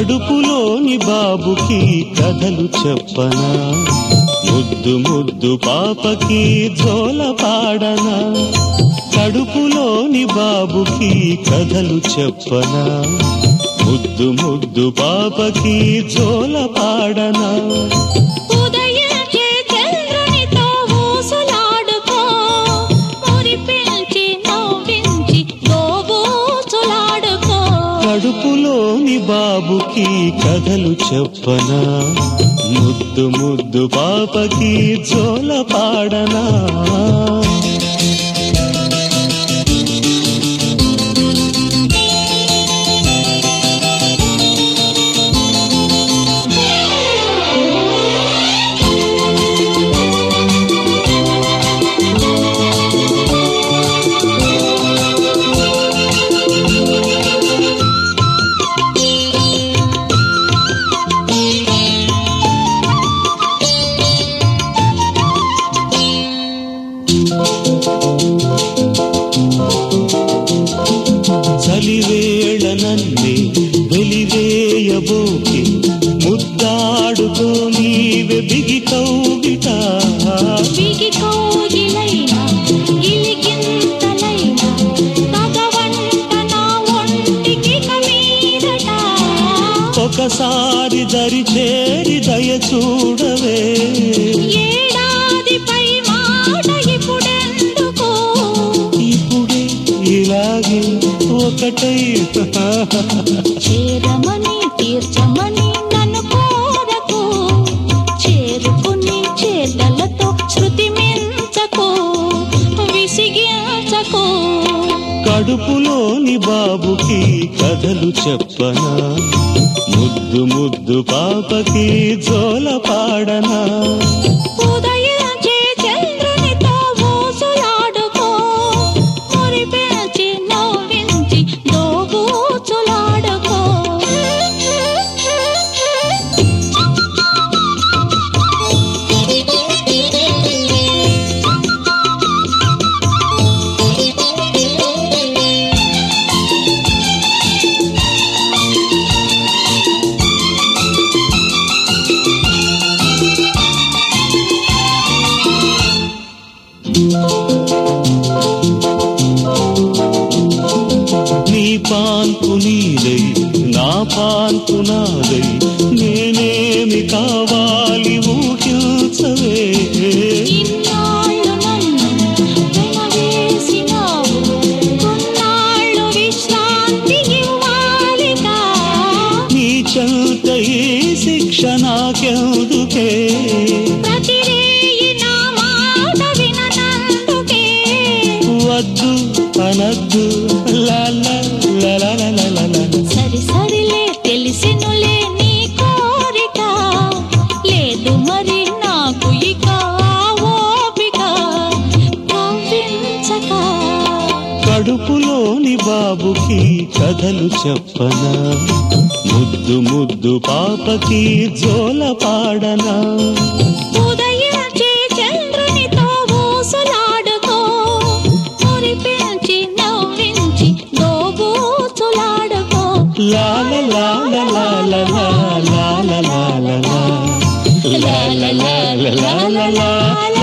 కడుపులోని బాబుకి కథలు చెప్పనా ముద్దు ముద్దు పాపకి జోల పాడనా కడుపులోని బాబుకి కథలు చెప్పనా ముద్దు ముద్దు పాపకి జోల పాడనా ఉదయించే చంద్రునితో ఊసులాడుకో మురిపించి నవ్వించి దోబూచులాడుకో కడుపులోని బాబుకి కథలు చెప్పనా ముద్దు ముద్దు పాపకి జోల పాడనా చలివేళ నన్నే వెలివేయబోకి ముద్దాడుకో నీవే బిగి కౌగిట బిగి కోగిలైనా గిలిగింతలైనా తగవంట నా ఒంటికి కమీదట ఒకసారి దరి చేరి దయ చూడవే ఏడాదిపై మాట ఇప్పుడెందుకు ఇప్పుడే ఇలాగే ఒకటై చేరమని తీర్చమని నన్ను కోరకు చేరుకుని చేతలతో శృతి మించకు విసిగించకు కడుపులోని బాబుకి కథలు చెప్పనా ముద్దు ముద్దు పాపకి జోల పాడనా ఉదయించే చంద్రునితో ఊసులాడుకో మురిపించి నవ్వించి దోబూచులాడుకో నీ పాన్పు నీదై నా పాన్పు నాదై నేనేమి కావాలి ఊహించవే ఇన్నాళ్ళు నన్ను వెనవేసినావు కొన్నాళ్ళు విశ్రాంతి ఇవ్వాలిగా నీ చెంత ఈ శిక్ష నాకెందుకే ప్రతిరేయి నా మాట విననందుకే వద్దు అనద్దు లా లా లా లా లా లా లా లా. సరి సరిలే తెలిసినులే నీ కోరిక లేదు మరి నాకు ఇక ఆ ఓపిక కవ్వించక కడుపులోని బాబుకి కథలు చెప్పనా ముద్దు ముద్దు పాపకి జోల పాడనా ఉదయించే చంద్రునితో ఊసులాడుకో మురిపించి నవ్వించి దోబూచులాడుకో లాల లాల లాల లాల లాల లాల లాల లాల లాల లాల లాల